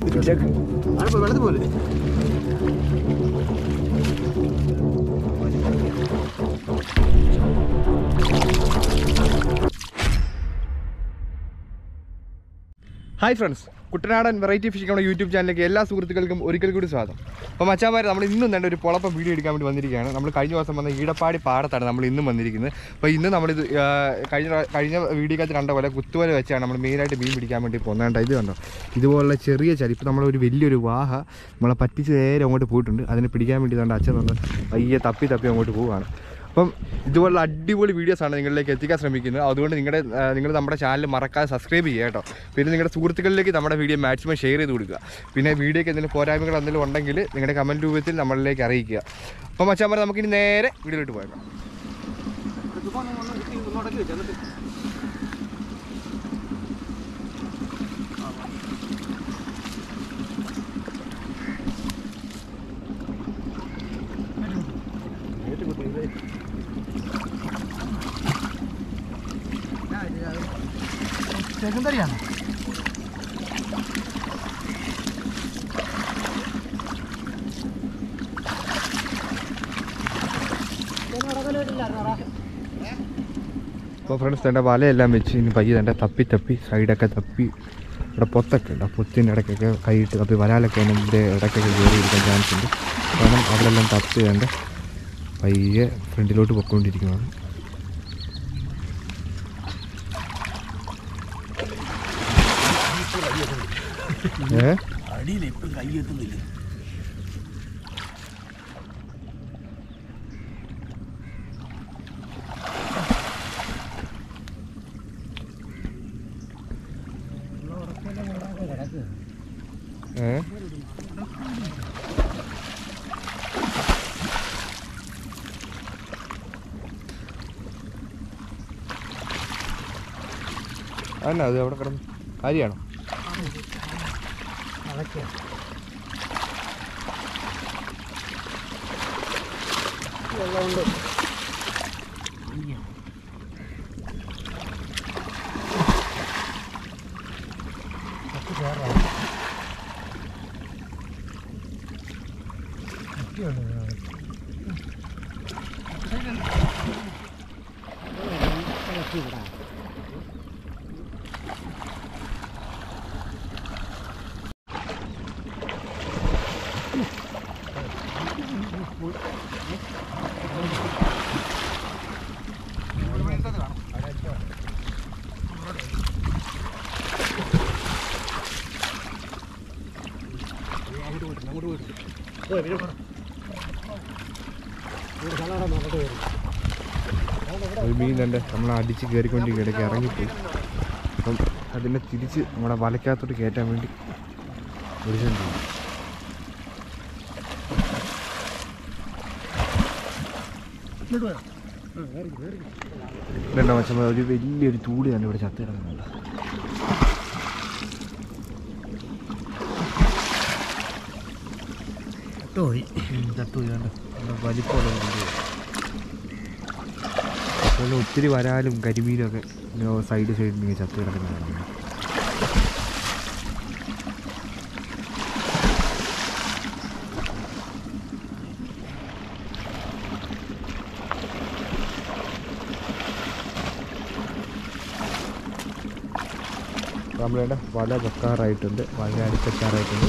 വെള്ളത്തിൽ പോലെ hi friends Kuttanadan variety fishing നമ്മുടെ യൂട്യൂബ് ചാനലിലേക്ക് എല്ലാ സുഹൃത്തുക്കൾക്കും ഒരിക്കൽ കൂടി സ്വാഗതം അപ്പോൾ മച്ചാമാർ നമ്മൾ ഇന്നും തന്നെ ഒരു പൊളപ്പം വീഡിയോ എടുക്കാൻ വേണ്ടി വന്നിരിക്കുകയാണ് നമ്മൾ കഴിഞ്ഞ ദിവസം വന്ന ഈടപ്പാടി പാടത്താണ് നമ്മൾ ഇന്നും വന്നിരിക്കുന്നത് അപ്പോൾ ഇന്ന് നമ്മളിത് ആ, കഴിഞ്ഞ പ്രാ- കഴിഞ്ഞ വീഡിയോക്കകത്ത് കണ്ട പോലെ കുത്തുവല വെച്ചാണ് നമ്മൾ മെയിനായിട്ട് മീൻ പിടിക്കാൻ വേണ്ടി പോകുന്നത് ഇത് കണ്ടോ ഇതുപോലുള്ള ചെറിയ ചരി ഇപ്പോൾ നമ്മളൊരു വലിയൊരു വാഹ നമ്മളെ പറ്റിച്ച് നേരെ അങ്ങോട്ട് പോയിട്ടുണ്ട് അതിനെ പിടിക്കാൻ വേണ്ടി കണ്ട അച്ഛൻ വന്ന് പയ്യെ തപ്പി തപ്പി അങ്ങോട്ട് പോവുകയാണ് അപ്പം ഇതുപോലുള്ള അടിപൊളി വീഡിയോസ് ആണ് നിങ്ങളിലേക്ക് എത്തിക്കാൻ ശ്രമിക്കുന്നത് അതുകൊണ്ട് നിങ്ങളുടെ നിങ്ങൾ നമ്മുടെ ചാനൽ മറക്കാതെ സബ്സ്ക്രൈബ് ചെയ്യുക കേട്ടോ പിന്നെ നിങ്ങളുടെ സുഹൃത്തുക്കളിലേക്ക് നമ്മുടെ വീഡിയോ മാക്സിമം ഷെയർ ചെയ്ത് കൊടുക്കുക പിന്നെ വീഡിയോക്ക് എന്തെങ്കിലും പോരായ്മകൾ എന്തെങ്കിലും ഉണ്ടെങ്കിൽ നിങ്ങളുടെ കമൻറ്റ് രൂപത്തിൽ നമ്മളിലേക്ക് അറിയിക്കുക അപ്പം മച്ചാൻ പറഞ്ഞാൽ നമുക്കിനി നേരെ വീഡിയോയിലോട്ട് പോയേക്കാം സെക്കൻഡറിയാണ് അപ്പോൾ ഫ്രണ്ട്സ് തൻ്റെ വലയെല്ലാം വെച്ച് ഇനി പയ്യെ തൻ്റെ തപ്പി തപ്പി സൈഡൊക്കെ തപ്പി ഇവിടെ പൊത്തൊക്കെ ഉണ്ട് ആ പൊത്തിൻ്റെ ഇടയ്ക്കൊക്കെ കൈയിട്ട് തപ്പി വലാലൊക്കെ അതിൻ്റെ ഇടയ്ക്കൊക്കെ കയറി ഇരിക്കാൻ ചാൻസ് ഉണ്ട് കാരണം അവിടെ എല്ലാം തപ്പി വേണ്ട പയ്യെ ഫ്രണ്ടിലോട്ട് പൊയ്ക്കൊണ്ടിരിക്കുന്നതാണ് ഏ അടിയിൽ ഇപ്പം കൈ എത്തുന്നില്ല ഏ അതന്നെ അത് അവിടെ കിടന്ന് കാര്യമാണോ അതൊക്കെ വെള്ളമുണ്ട് ഒരു മീൻ തന്നെ നമ്മളെ അടിച്ച് കയറിക്കൊണ്ടിരിക്കും ഇടയ്ക്ക് ഇറങ്ങിപ്പോയി അപ്പം അതിനെ തിരിച്ച് നമ്മുടെ വലക്കകത്തോട്ട് കയറ്റാൻ വേണ്ടി വിളിച്ചുകൊണ്ടിരിക്കും ഇതുണ്ടോ മച്ചമ്മ ഒരു വലിയൊരു തൂടി തന്നെ ഇവിടെ ചത്ത് കിടക്കുന്നുണ്ട് പോയി ചത്തുപോയി കണ്ടോ നല്ല വലിപ്പമുള്ള ഒരു തൂടി. അതുപോലെ ഒത്തിരി വരാലും കരിമീനും ഒക്കെ സൈഡ് സൈഡിൽ ഇങ്ങനെ ചത്ത് കിടക്കുന്നതാണ് നമ്മളുടെ വല വെക്കാറായിട്ടുണ്ട് വല അടിച്ചെത്താറായിട്ടുണ്ട്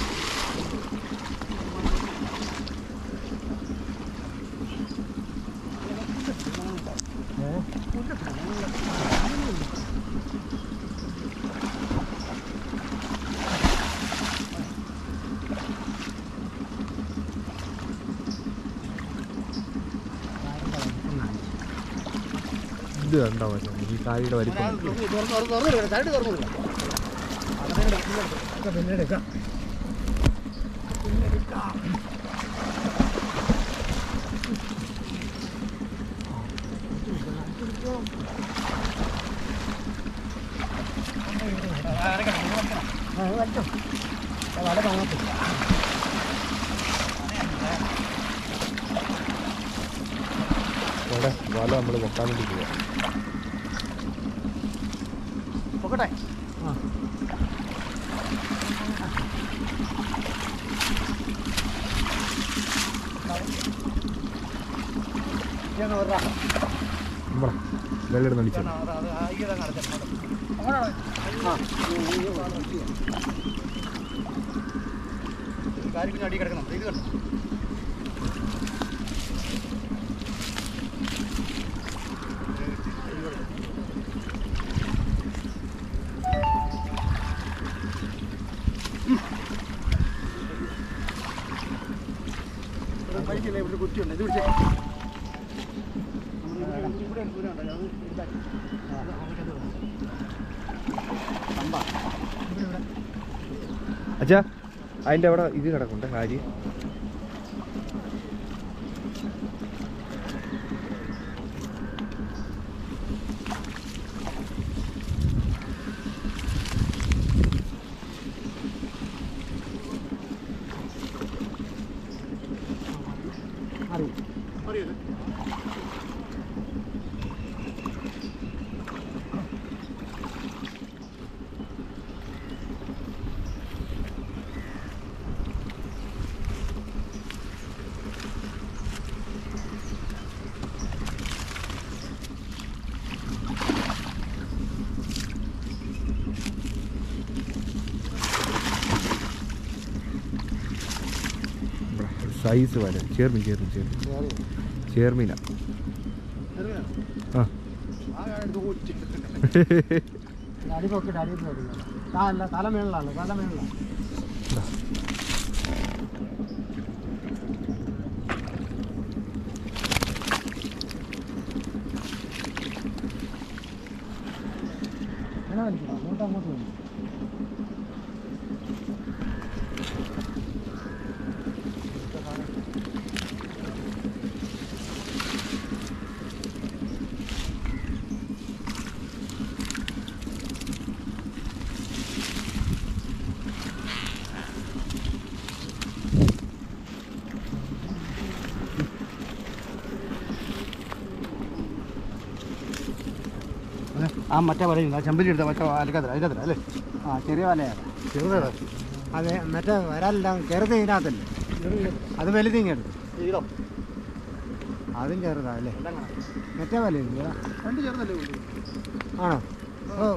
ഇത് കണ്ടോ മറ്റേ ഈ കാലിയുടെ വലിപ്പം പിന്നെ എടുക്കാം അവിടെ വല നമ്മൾ വെക്കാൻ വേണ്ടി പോവാം പൊക്കട്ടെ നമ്മളെ വെള്ളം അടിച്ചു അടി കിടക്കണം ഇത് കണ്ടോ കഴിക്കില്ല ഇവിടെ കുറ്റിയുണ്ട് ഇത് പിടിച്ചേ ഇവിടെ ദൂരം ഉണ്ട് അത് ഇതാക്കി അച്ഛാ അതിൻ്റെ അവിടെ ഇത് കിടക്കുന്നുണ്ട് കാര്യം അറിയോ സൈസ് വരെ ചേർമീൻ ചേർമീൻ ചേർമീൻ ചേർമീന ആ അടി പോക്കിട്ട് അടി പോക്കില്ല അല്ല തല മേളിലാണ് തല മേളിലാണ് അങ്ങോട്ട് അങ്ങോട്ട് വേണം ആ മറ്റേ വലയുണ്ട് ആ ചെമ്പല്ലി എടുത്ത മറ്റേ അലക്കത്തില്ല അതിനകത്തില്ല അല്ലേ ആ ചെറിയ വലയാണ് ചെറുതാണ് അതെ മറ്റേ വരാലില്ല ചെറുത് ഇതിനകത്തല്ലേ അത് വലുത് ഇങ്ങെടുത്ത് അതും ചെറുതാ അല്ലേ മറ്റേ വലയില്ല രണ്ട് ചെറുതല്ലേ ആണോ ഓ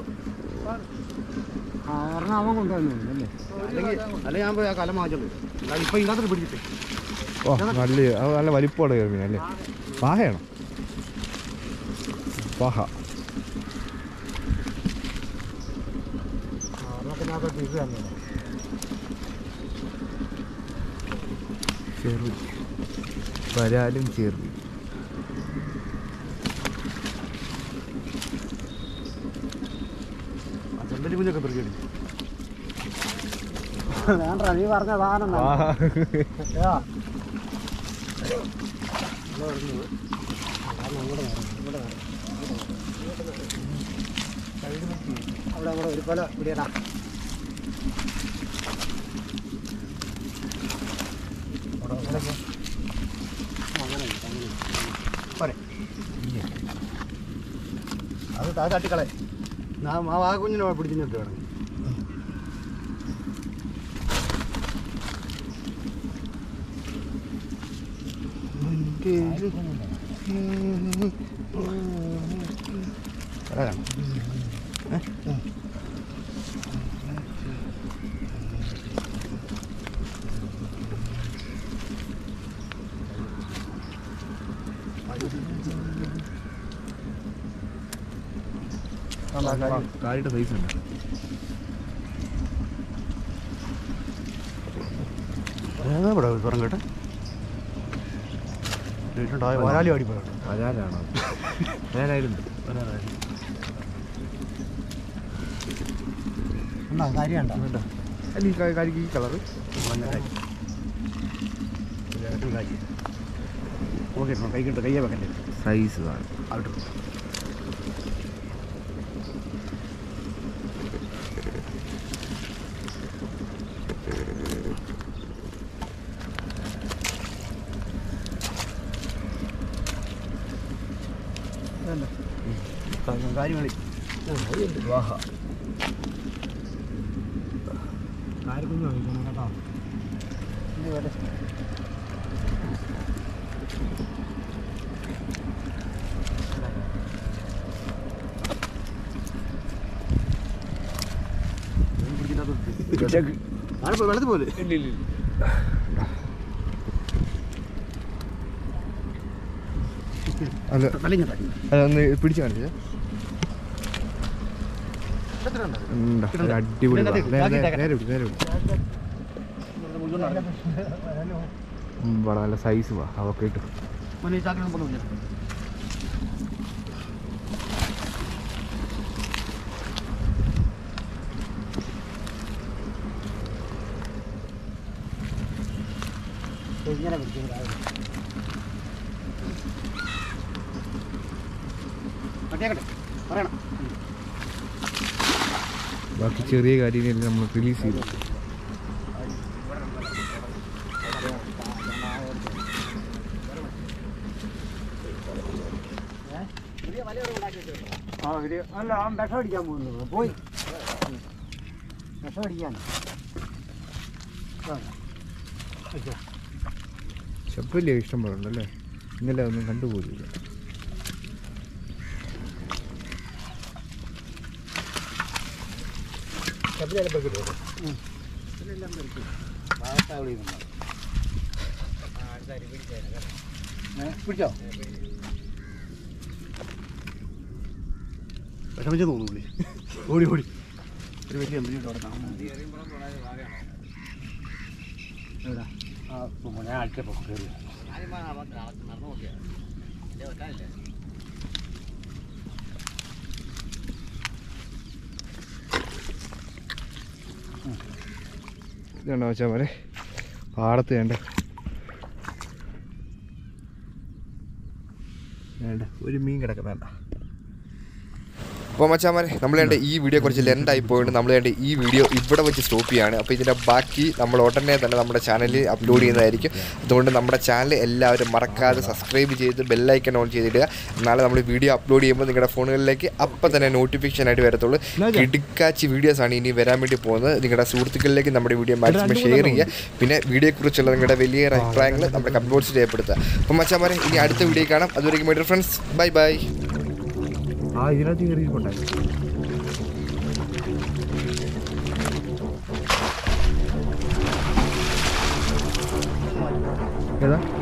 ആ ഒരെണ്ണം അവൻ കൊണ്ടുവന്നു അല്ലേ അല്ലെങ്കിൽ അല്ലെങ്കിൽ ഞാൻ പോയി ആ കലം മാറ്റുള്ളൂ ഇപ്പം ഇതിനകത്ത് പിടിച്ചിട്ട് ഓ നല്ല അത് നല്ല വലിപ്പമുള്ള ചേർമീൻ അല്ലേ പാഹയാണോ പാഹ ഒരെണ്ണത്തിനകത്ത് ഇത് തന്നെ ചെറു വരാലും ചേർമീൻ ആ ചെമ്പല്ലി കുഞ്ഞൊക്കെ പിടിക്കടി വേണ്ട നീ പറഞ്ഞ സാധനം പാഹ ഏതാ? ഇവിടെ വരുന്നത്. കാരണം അങ്ങോട്ട് മാറ്, ഇങ്ങോട്ട് മാറ്. അവിടെ അങ്ങോട്ട് ഒരു പോലെ പിടിയടാ പോരെ അത് താഴെ തട്ടിക്കളെ ആ വാ കുഞ്ഞിനെ പിടിച്ചിട്ട് വേണം അതാണ് കാലിയുടെ സൈസ് ഉണ്ട് പുറം കേട്ടോ വരാലി ആടി പോയോ വരാലാണോ വരാലായാലും ഉണ്ടോ കാര്യമുണ്ടോ വേണ്ട അല്ല ഈ കാ- കാലിക്ക് ഈ കളറ് ഓക്കെ കൈ കിട്ടും കയ്യെ വെക്കണ്ടേ സൈസ് ആണ് അവിടെ കാര്യങ്ങളി വാഹ കാര്യം കുഞ്ഞു കഴിക്കണം കേട്ടോ ഇത് വേട്ടെ വെള്ളത്തിൽ പോലെ അത് അതൊന്ന് പിടിച്ചു കാണിച്ചേ ഉണ്ടോ? ഒരു അടിപൊളി വാ. നേരെ നേരെ നേരെ പിടി, നേരെ പിടി. ഉം, വളരെ നല്ല സൈസ് വാ അവക്കെ ഇട്ടു ഇങ്ങനെ പിടിക്കും മറ്റേക്കട്ടെ പറയണം ബാക്കി ചെറിയ കാര്യങ്ങളെല്ലാം നമ്മൾ റിലീസ് ചെയ്തു ആ ഒരു അല്ല ആ വിഷം അടിക്കാൻ പോകുന്നത് പോയി വിഷം അടിക്കാൻ ശബ്ദമില്ലേ ഇഷ്ടം പോലെ ഉണ്ടല്ലേ ഇന്നലെ ഒന്നും കണ്ടുപോലില്ല പിടിച്ചോ വിഷമിച്ച് തോന്നുന്നു ഓടി ഓടി ഒരു വലിയ എന്തെങ്കിലും അവിടെ കാണുന്നു എവിടെ ആ ഞാൻ അടിച്ചപ്പോൾ കയറി ഇതുണ്ടോ വെച്ചാൽ പോലെ പാടത്ത് വേണ്ട വേണ്ട ഒരു മീൻ കിടക്കുന്നുണ്ട അപ്പോൾ മച്ചാമാരെ നമ്മൾ വേണ്ട ഈ വീഡിയോ കുറച്ച് ലെൻഡായി പോയിട്ട് നമ്മൾ വേണ്ട ഈ വീഡിയോ ഇവിടെ വെച്ച് സ്റ്റോപ്പ് ചെയ്യാണ് അപ്പോൾ ഇതിൻ്റെ ബാക്കി നമ്മൾ ഉടനെ തന്നെ നമ്മുടെ ചാനലിൽ അപ്ലോഡ് ചെയ്യുന്നതായിരിക്കും അതുകൊണ്ട് നമ്മുടെ ചാനൽ എല്ലാവരും മറക്കാതെ സബ്സ്ക്രൈബ് ചെയ്ത് ബെല്ലൈക്കൺ ഓൺ ചെയ്തിടുക എന്നാലേ നമ്മൾ വീഡിയോ അപ്ലോഡ് ചെയ്യുമ്പോൾ നിങ്ങളുടെ ഫോണുകളിലേക്ക് അപ്പം തന്നെ നോട്ടിഫിക്കേഷൻ ആയിട്ട് വരത്തുള്ളൂ കിടുക്കാച്ചി വീഡിയോസ് ആണ് ഇനി വരാൻ വേണ്ടി പോകുന്നത് നിങ്ങളുടെ സുഹൃത്തുക്കളിലേക്ക് നമ്മുടെ വീഡിയോ മാക്സിമം ഷെയർ ചെയ്യുക പിന്നെ വീഡിയോയെക്കുറിച്ചുള്ള നിങ്ങളുടെ വലിയ അഭിപ്രായങ്ങൾ നമ്മുടെ കമന്റ് ബോക്സിൽ രേഖപ്പെടുത്തുക അപ്പം മച്ചാമാരെ ഇനി അടുത്ത വീഡിയോ കാണാം അതുവരെയും മൈ ഫ്രണ്ട്സ് ബൈ ബൈ ആ ഇതിനകത്ത് കയറിയിട്ടുണ്ടായിരുന്നു ഏതാ